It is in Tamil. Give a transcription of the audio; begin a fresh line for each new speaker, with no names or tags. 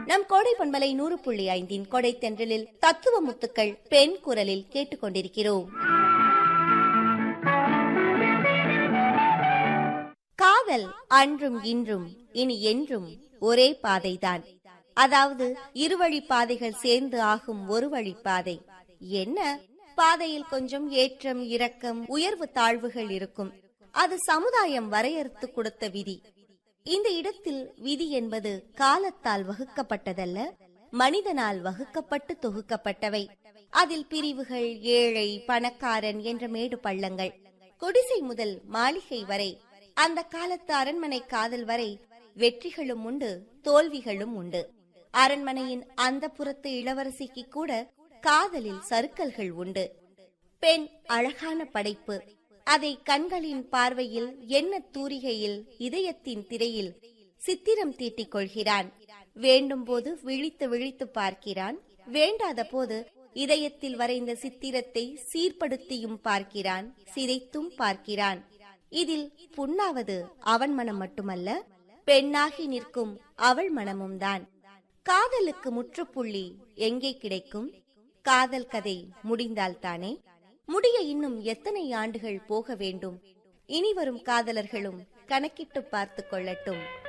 நம் கோடை பண்பலை நூறு புள்ளி ஐந்தின் கொடை தென்றலில் தத்துவ முத்துக்கள் பெண் குரலில் கேட்டுக்கொண்டிருக்கிறோம் காதல் அன்றும் இன்றும் இனி என்றும் ஒரே பாதைதான் அதாவது இருவழி பாதைகள் சேர்ந்து ஆகும் ஒரு வழி பாதை என்ன பாதையில் கொஞ்சம் ஏற்றம் இரக்கம் உயர்வு தாழ்வுகள் இருக்கும் அது சமுதாயம் வரையறுத்து கொடுத்த விதி இந்த இடத்தில் விதி என்பது காலத்தால் வகுக்கப்பட்டதல்ல மனிதனால் வகுக்கப்பட்டு தொகுக்கப்பட்டவை அதில் பிரிவுகள் ஏழை பணக்காரன் என்ற மேடு பள்ளங்கள் குடிசை முதல் மாளிகை வரை அந்த காலத்து அரண்மனை காதல் வரை வெற்றிகளும் உண்டு தோல்விகளும் உண்டு அரண்மனையின் அந்த புறத்து இளவரசிக்கு கூட காதலில் சறுக்கல்கள் உண்டு பெண் அழகான படைப்பு அதை கண்களின் பார்வையில் என்ன தூரிகையில் இதயத்தின் திரையில் சித்திரம் தீட்டிக் கொள்கிறான் வேண்டும் போது விழித்து விழித்து பார்க்கிறான் வேண்டாத போது இதயத்தில் வரைந்த சித்திரத்தை சீர்படுத்தியும் பார்க்கிறான் சிதைத்தும் பார்க்கிறான் இதில் புண்ணாவது அவன் மனம் மட்டுமல்ல பெண்ணாகி நிற்கும் அவள் மனமும் தான் காதலுக்கு முற்றுப்புள்ளி எங்கே கிடைக்கும் காதல் கதை முடிந்தால்தானே முடிய இன்னும் எத்தனை ஆண்டுகள் போக வேண்டும் இனி வரும் காதலர்களும் கணக்கிட்டு பார்த்து கொள்ளட்டும்